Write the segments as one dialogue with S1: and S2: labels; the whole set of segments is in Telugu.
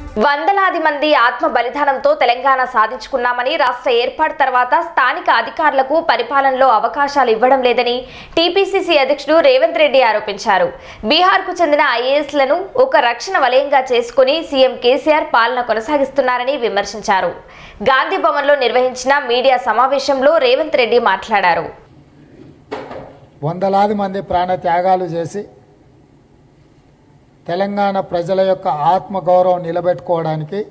S1: వందలాది మంది ఆత్మ బలిదానంతో తెలంగాణ సాధించుకున్నామని రాష్ట్ర ఏర్పాటు తర్వాత స్థానిక అధికారులకు పరిపాలనలో అవకాశాలు ఇవ్వడం లేదని టీపీసీసీ అధ్యక్షుడు రేవంత్ రెడ్డి ఆరోపించారు బీహార్కు చెందిన ఐఏఎస్లను ఒక రక్షణ వలయంగా చేసుకుని సీఎం కేసీఆర్ పాలన కొనసాగిస్తున్నారని విమర్శించారు గాంధీ భవన్లో నిర్వహించిన మీడియా సమావేశంలో రేవంత్ రెడ్డి మాట్లాడారు
S2: వందలాది మంది ప్రాణ త్యాగాలు చేసి తెలంగాణ ప్రజల యొక్క ఆత్మగౌరవం నిలబెట్టుకోవడానికి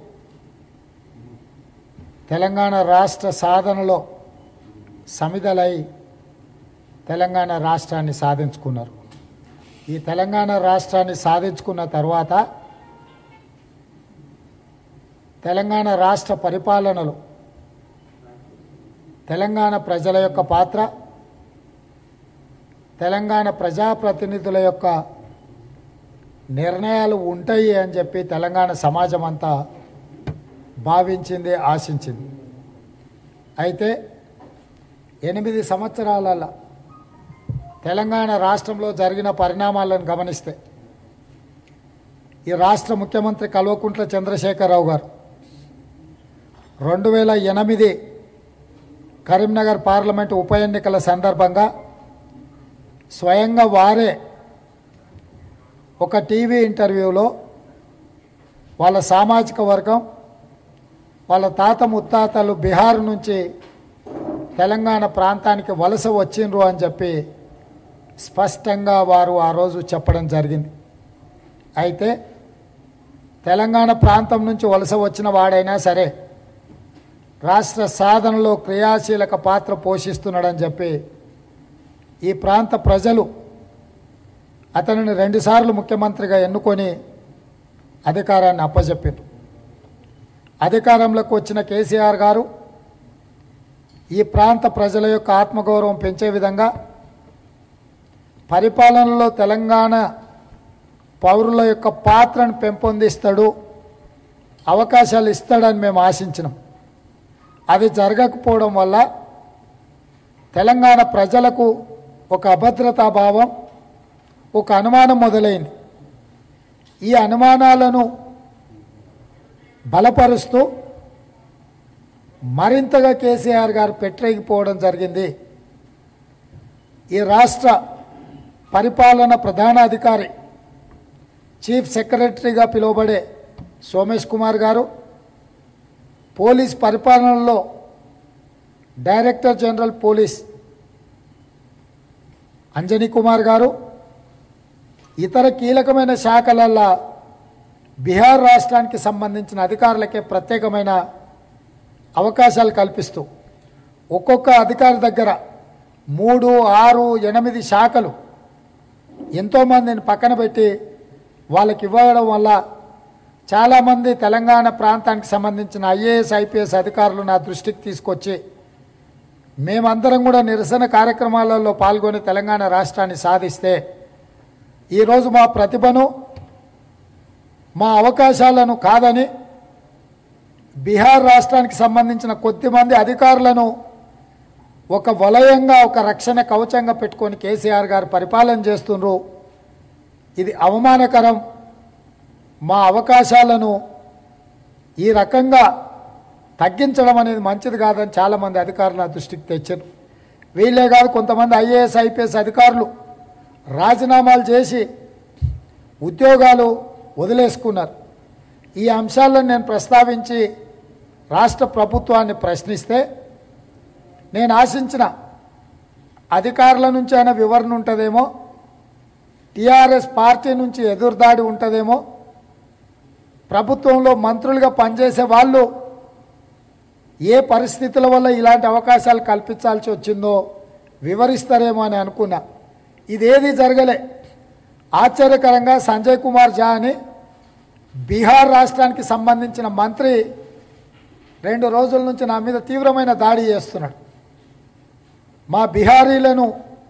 S2: తెలంగాణ రాష్ట్ర సాధనలో సమిధలై తెలంగాణ రాష్ట్రాన్ని సాధించుకున్నారు ఈ తెలంగాణ రాష్ట్రాన్ని సాధించుకున్న తర్వాత తెలంగాణ రాష్ట్ర పరిపాలనలో తెలంగాణ ప్రజల యొక్క పాత్ర తెలంగాణ ప్రజాప్రతినిధుల యొక్క నిర్ణయాలు ఉంటాయి అని చెప్పి తెలంగాణ సమాజం అంతా భావించింది ఆశించింది అయితే ఎనిమిది సంవత్సరాలలో తెలంగాణ రాష్ట్రంలో జరిగిన పరిణామాలను గమనిస్తే ఈ రాష్ట్ర ముఖ్యమంత్రి కల్వకుంట్ల చంద్రశేఖరరావు గారు రెండు వేల ఎనిమిది కరీంనగర్ పార్లమెంటు ఉప ఎన్నికల సందర్భంగా స్వయంగా వారే ఒక టీవీ ఇంటర్వ్యూలో వాళ్ళ సామాజిక వర్గం వాళ్ళ తాత ముత్తాతలు బీహార్ నుంచి తెలంగాణ ప్రాంతానికి వలస వచ్చిండ్రు అని చెప్పి స్పష్టంగా వారు ఆ రోజు చెప్పడం జరిగింది అయితే తెలంగాణ ప్రాంతం నుంచి వలస వచ్చిన వాడైనా సరే రాష్ట్ర సాధనలో క్రియాశీలక పాత్ర పోషిస్తున్నాడని చెప్పి ఈ ప్రాంత ప్రజలు అతనిని రెండుసార్లు ముఖ్యమంత్రిగా ఎన్నుకొని అధికారాన్ని అప్పజెప్పారు అధికారంలోకి వచ్చిన కేసీఆర్ గారు ఈ ప్రాంత ప్రజల యొక్క ఆత్మగౌరవం పెంచే విధంగా పరిపాలనలో తెలంగాణ పౌరుల యొక్క పాత్రను పెంపొందిస్తాడు అవకాశాలు ఇస్తాడని మేము ఆశించినాం అది జరగకపోవడం వల్ల తెలంగాణ ప్రజలకు ఒక అభద్రతా భావం ఒక అనుమానం మొదలైంది ఈ అనుమానాలను బలపరుస్తూ మరింతగా కేసీఆర్ గారు పెట్టరేగిపోవడం జరిగింది ఈ రాష్ట్ర పరిపాలన ప్రధానాధికారి చీఫ్ సెక్రటరీగా పిలువబడే సోమేష్ కుమార్ గారు పోలీస్ పరిపాలనలో director general police Anjani Kumar garu ఇతర కీలకమైన శాఖలల్లో బీహార్ రాష్ట్రానికి సంబంధించిన అధికారులకే ప్రత్యేకమైన అవకాశాలు కల్పిస్తూ ఒక్కొక్క అధికారి దగ్గర మూడు ఆరు ఎనిమిది శాఖలు ఎంతోమందిని పక్కన పెట్టి వాళ్ళకి ఇవ్వడం వల్ల చాలామంది తెలంగాణ ప్రాంతానికి సంబంధించిన ఐఏఎస్ ఐపీఎస్ అధికారులు నా దృష్టికి తీసుకొచ్చి మేమందరం కూడా నిరసన కార్యక్రమాలలో పాల్గొని తెలంగాణ రాష్ట్రాన్ని సాధిస్తే ఈరోజు మా ప్రతిభను మా అవకాశాలను కాదని బీహార్ రాష్ట్రానికి సంబంధించిన కొద్దిమంది అధికారులను ఒక వలయంగా ఒక రక్షణ కవచంగా పెట్టుకొని కేసీఆర్ గారు పరిపాలన చేస్తుండ్రు ఇది అవమానకరం మా అవకాశాలను ఈ రకంగా తగ్గించడం అనేది మంచిది కాదని చాలామంది అధికారులు నా దృష్టికి తెచ్చారు వీళ్ళే కాదు కొంతమంది ఐఏఎస్ ఐపీఎస్ అధికారులు రాజీనామాలు చేసి ఉద్యోగాలు వదిలేసుకున్నారు ఈ అంశాలను నేను ప్రస్తావించి రాష్ట్ర ప్రభుత్వాన్ని ప్రశ్నిస్తే నేను ఆశించిన అధికారుల నుంచి అయినా వివరణ ఉంటుందేమో టీఆర్ఎస్ పార్టీ నుంచి ఎదురుదాడి ఉంటుందేమో ప్రభుత్వంలో మంత్రులుగా పనిచేసే వాళ్ళు ఏ పరిస్థితుల వల్ల ఇలాంటి అవకాశాలు కల్పించాల్సి వచ్చిందో వివరిస్తారేమో అని అనుకున్నా ఇదేది జరగలే ఆశ్చర్యకరంగా సంజయ్ కుమార్ జా అని బీహార్ రాష్ట్రానికి సంబంధించిన మంత్రి రెండు రోజుల నుంచి నా మీద తీవ్రమైన దాడి చేస్తున్నాడు మా బీహారీలను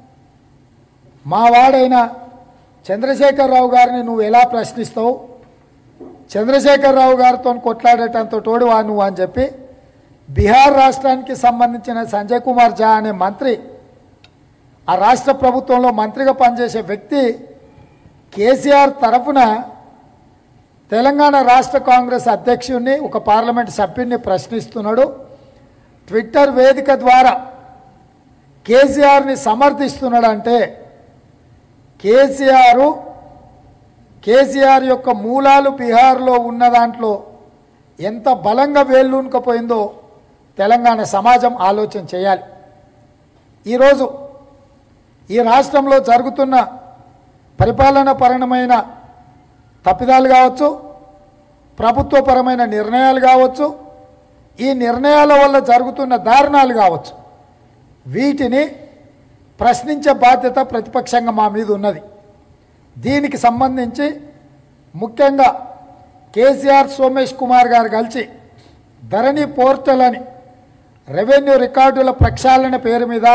S2: మా వాడైన చంద్రశేఖరరావు గారిని నువ్వు ఎలా ప్రశ్నిస్తావు చంద్రశేఖరరావు గారితో కొట్లాడేటంత తోడువా నువ్వు అని చెప్పి బీహార్ రాష్ట్రానికి సంబంధించిన సంజయ్ కుమార్ జా అనే మంత్రి ఆ రాష్ట్ర ప్రభుత్వంలో మంత్రిగా పనిచేసే వ్యక్తి కేసీఆర్ తరఫున తెలంగాణ రాష్ట్ర కాంగ్రెస్ అధ్యక్షుడిని ఒక పార్లమెంట్ సభ్యుడిని ప్రశ్నిస్తున్నాడు ట్విట్టర్ వేదిక ద్వారా కేసీఆర్ని సమర్థిస్తున్నాడంటే కేసీఆర్ కేసీఆర్ యొక్క మూలాలు బీహార్లో ఉన్న దాంట్లో ఎంత బలంగా వేళ్ళూనుకపోయిందో తెలంగాణ సమాజం ఆలోచన చేయాలి ఈరోజు ఈ రాష్ట్రంలో జరుగుతున్న పరిపాలన పరమైన తప్పిదాలు కావచ్చు ప్రభుత్వపరమైన నిర్ణయాలు కావచ్చు ఈ నిర్ణయాల వల్ల జరుగుతున్న దారుణాలు కావచ్చు వీటిని ప్రశ్నించే బాధ్యత ప్రతిపక్షంగా మా మీద ఉన్నది దీనికి సంబంధించి ముఖ్యంగా కేసీఆర్ సోమేష్ కుమార్ గారు కలిసి ధరణి పోర్టల్ అని రెవెన్యూ రికార్డుల ప్రక్షాళన పేరు మీద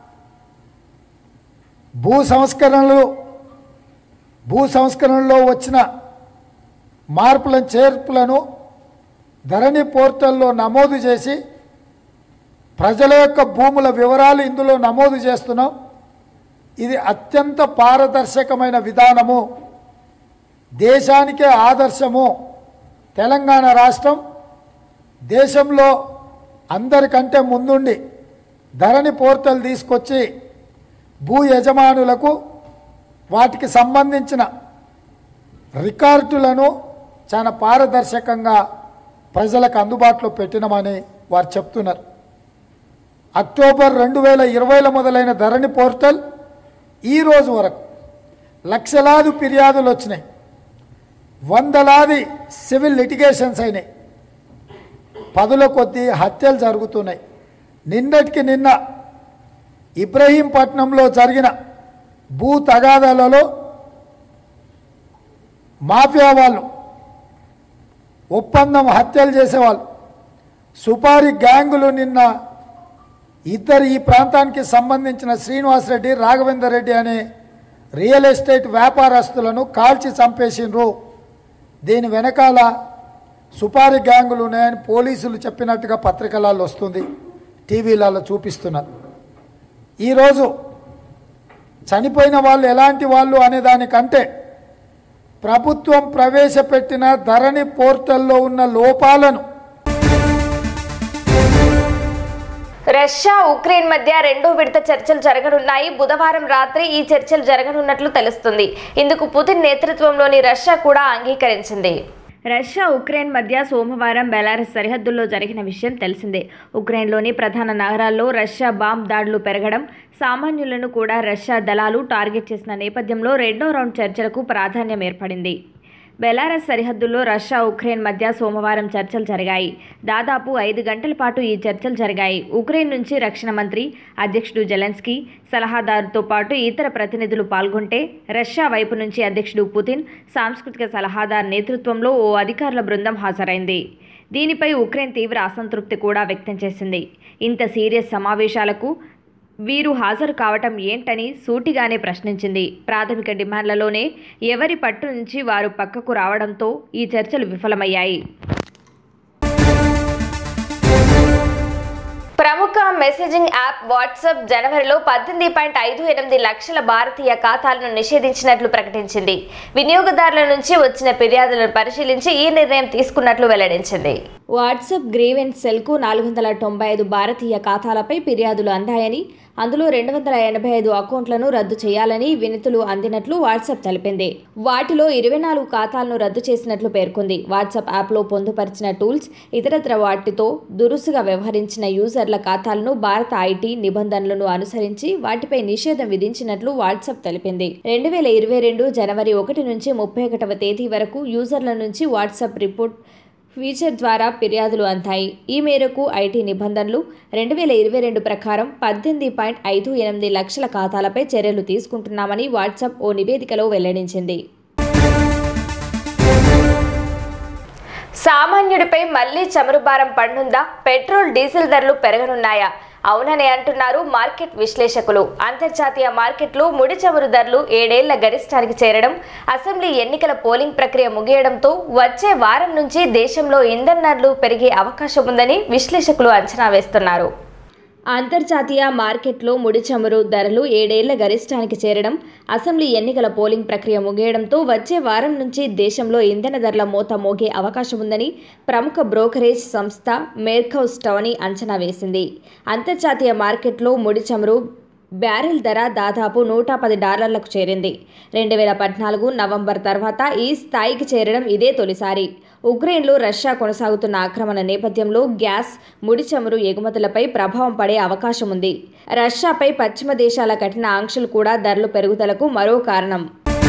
S2: భూ సంస్కరణలు భూ సంస్కరణలో వచ్చిన మార్పులను చేర్పులను ధరణి పోర్టల్లో నమోదు చేసి ప్రజల యొక్క భూముల వివరాలు ఇందులో నమోదు చేస్తున్నాం ఇది అత్యంత పారదర్శకమైన విధానము దేశానికే ఆదర్శము తెలంగాణ రాష్ట్రం దేశంలో అందరికంటే ముందుండి ధరణి పోర్టల్ తీసుకొచ్చి భూ యజమానులకు వాటికి సంబంధించిన రికార్డులను చాలా పారదర్శకంగా ప్రజలకు అందుబాటులో పెట్టినామని వారు చెప్తున్నారు అక్టోబర్ రెండు వేల ఇరవైలో మొదలైన ధరణి పోర్టల్ ఈ రోజు వరకు లక్షలాది ఫిర్యాదులు వచ్చినాయి వందలాది సివిల్ లిటిగేషన్స్ అయినాయి పదుల కొద్దీ హత్యలు జరుగుతున్నాయి నిన్నటికి నిన్న ఇబ్రహీంపట్నంలో జరిగిన భూ తగాదాలలో మాఫియా వాళ్ళు ఒప్పందం హత్యలు చేసేవాళ్ళు సుపారి గ్యాంగులు నిన్న ఇద్దరు ఈ ప్రాంతానికి సంబంధించిన శ్రీనివాసరెడ్డి రాఘవేందర్ రెడ్డి అనే రియల్ ఎస్టేట్ వ్యాపారస్తులను కాల్చి చంపేసిండ్రు దీని వెనకాల సుపారి గ్యాంగులు ఉన్నాయని పోలీసులు చెప్పినట్టుగా పత్రికలలో వస్తుంది టీవీలలో చూపిస్తున్నారు ఈరోజు చనిపోయిన వాళ్ళు ఎలాంటి వాళ్ళు అనే దానికంటే ప్రభుత్వం ప్రవేశపెట్టిన ధరణి పోర్టల్లో ఉన్న లోపాలను
S1: రష్యా ఉక్రెయిన్ మధ్య రెండో విడత చర్చలు జరగనున్నాయి బుధవారం రాత్రి ఈ చర్చలు జరగనున్నట్లు తెలుస్తుంది ఇందుకు పుతిన్ నేతృత్వంలోని రష్యా కూడా అంగీకరించింది రష్యా ఉక్రెయిన్ మధ్య సోమవారం బెలారస్ సరిహద్దుల్లో జరిగిన విషయం తెలిసిందే ఉక్రెయిన్లోని ప్రధాన నగరాల్లో రష్యా బాంబ్ దాడులు పెరగడం సామాన్యులను కూడా రష్యా దళాలు టార్గెట్ చేసిన నేపథ్యంలో రెండో రౌండ్ చర్చలకు ప్రాధాన్యం ఏర్పడింది బెలారస్ సరిహద్దుల్లో రష్యా ఉక్రెయిన్ మధ్య సోమవారం చర్చలు జరిగాయి దాదాపు ఐదు గంటల పాటు ఈ చర్చలు జరిగాయి ఉక్రెయిన్ నుంచి రక్షణ మంత్రి అధ్యక్షుడు జెలెన్స్కీ సలహాదారుతో పాటు ఇతర ప్రతినిధులు పాల్గొంటే రష్యా వైపు నుంచి అధ్యక్షుడు పుతిన్ సాంస్కృతిక సలహాదారు నేతృత్వంలో ఓ అధికారుల బృందం హాజరైంది దీనిపై ఉక్రెయిన్ తీవ్ర అసంతృప్తి కూడా వ్యక్తం చేసింది ఇంత సీరియస్ సమావేశాలకు వీరు హాజరు కావటం ఏంటని సూటిగానే ప్రశ్నించింది ప్రాథమిక డిమాండ్లలోనే ఎవరి పట్టు నుంచి వారు పక్కకు రావడంతో ఈ చర్చలు విఫలమయ్యాయి ప్రముఖ మెసేజింగ్ యాప్ వాట్సాప్ జనవరిలో పద్దెనిమిది పాయింట్ ఐదు ఎనిమిది లక్షల భారతీయ ఖాతాలను నిషేధించినట్లు ప్రకటించింది వినియోగదారుల నుంచి వచ్చిన ఫిర్యాదులను పరిశీలించి ఈ నిర్ణయం తీసుకున్నట్లు వెల్లడించింది వాట్సాప్ గ్రీవెన్స్ సెల్కు నాలుగు వందల తొంభై ఐదు భారతీయ ఖాతాలపై ఫిర్యాదులు అందాయని అందులో రెండు వందల ఎనభై ఐదు అకౌంట్లను రద్దు చేయాలని వినతులు అందినట్లు వాట్సాప్ తెలిపింది వాటిలో ఇరవై నాలుగు ఖాతాలను రద్దు చేసినట్లు పేర్కొంది వాట్సాప్ యాప్లో పొందుపరిచిన టూల్స్ ఇతరత్ర వాటితో దురుసుగా వ్యవహరించిన యూజర్ల ఖాతాలను భారత ఐటీ నిబంధనలను అనుసరించి వాటిపై నిషేధం విధించినట్లు వాట్సాప్ తెలిపింది రెండు వేల ఇరవై రెండు జనవరి ఒకటి నుంచి ముప్పై ఒకటవ తేదీ వరకు యూజర్ల నుంచి వాట్సాప్ రిపోర్ట్ ఫీచర్ ద్వారా ఫిర్యాదులు అందాయి ఈ మేరకు ఐటీ నిబంధనలు రెండు వేల ఇరవై రెండు ప్రకారం పద్దెనిమిది పాయింట్ ఐదు ఎనిమిది లక్షల ఖాతాలపై చర్యలు తీసుకుంటున్నామని వాట్సాప్ ఓ నివేదికలో వెల్లడించింది సామాన్యుడిపై మళ్లీ చమురుభారం పడనుందా పెట్రోల్ డీజిల్ ధరలు పెరగనున్నాయా అవునని అంటున్నారు మార్కెట్ విశ్లేషకులు అంతర్జాతీయ మార్కెట్లు ముడి చమురు ధరలు ఏడేళ్ల గరిష్టానికి చేరడం అసెంబ్లీ ఎన్నికల పోలింగ్ ప్రక్రియ ముగియడంతో వచ్చే వారం నుంచి దేశంలో ఇంధన ధరలు పెరిగే అవకాశం ఉందని విశ్లేషకులు అంచనా వేస్తున్నారు అంతర్జాతీయ మార్కెట్లో ముడి చమురు ధరలు ఏడేళ్ల గరిష్టానికి చేరడం అసెంబ్లీ ఎన్నికల పోలింగ్ ప్రక్రియ ముగియడంతో వచ్చే వారం నుంచి దేశంలో ఇంధన ధరల మోత మోగే అవకాశం ఉందని ప్రముఖ బ్రోకరేజ్ సంస్థ మేర్కౌ స్టవనీ అంచనా వేసింది అంతర్జాతీయ మార్కెట్లో ముడి చమురు బ్యారెల్ ధర దాదాపు నూట పది డాలర్లకు చేరింది రెండు వేల పద్నాలుగు నవంబర్ తర్వాత ఈ స్థాయికి చేరడం ఇదే తొలిసారి ఉక్రెయిన్లో రష్యా కొనసాగుతున్న ఆక్రమణ నేపథ్యంలో గ్యాస్ ముడి చమురు ఎగుమతులపై ప్రభావం పడే అవకాశం ఉంది రష్యాపై పశ్చిమ దేశాల కఠిన ఆంక్షలు కూడా ధరలు పెరుగుదలకు మరో కారణం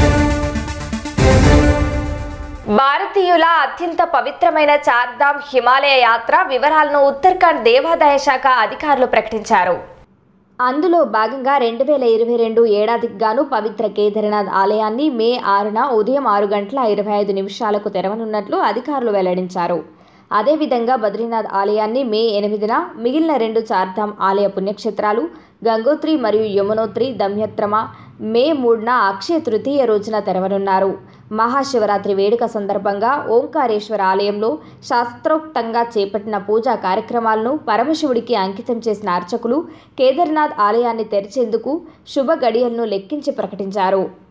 S1: భారతీయుల అత్యంత పవిత్రమైన చార్ధామ్ హిమాలయ యాత్ర వివరాలను ఉత్తరాఖండ్ దేవాదాయ శాఖ అధికారులు ప్రకటించారు అందులో భాగంగా రెండు వేల ఇరవై రెండు ఏడాదికి గాను పవిత్ర కేదార్నాథ్ ఆలయాన్ని మే ఆరున ఉదయం ఆరు గంటల ఇరవై ఐదు నిమిషాలకు తెరవనున్నట్లు అధికారులు వెల్లడించారు అదేవిధంగా బద్రీనాథ్ ఆలయాన్ని మే ఎనిమిదిన మిగిలిన రెండు చార్ధామ్ ఆలయ పుణ్యక్షేత్రాలు గంగోత్రి మరియు యమునోత్రి దమ్యత్రమ మే మూడున అక్షయ తృతీయ రోజున తెరవనున్నారు మహాశివరాత్రి వేడుక సందర్భంగా ఓంకారేశ్వర ఆలయంలో శాస్త్రోక్తంగా చేపట్టిన పూజా కార్యక్రమాలను పరమశివుడికి అంకితం చేసిన అర్చకులు కేదార్నాథ్ ఆలయాన్ని తెరిచేందుకు శుభ గడియలను లెక్కించి ప్రకటించారు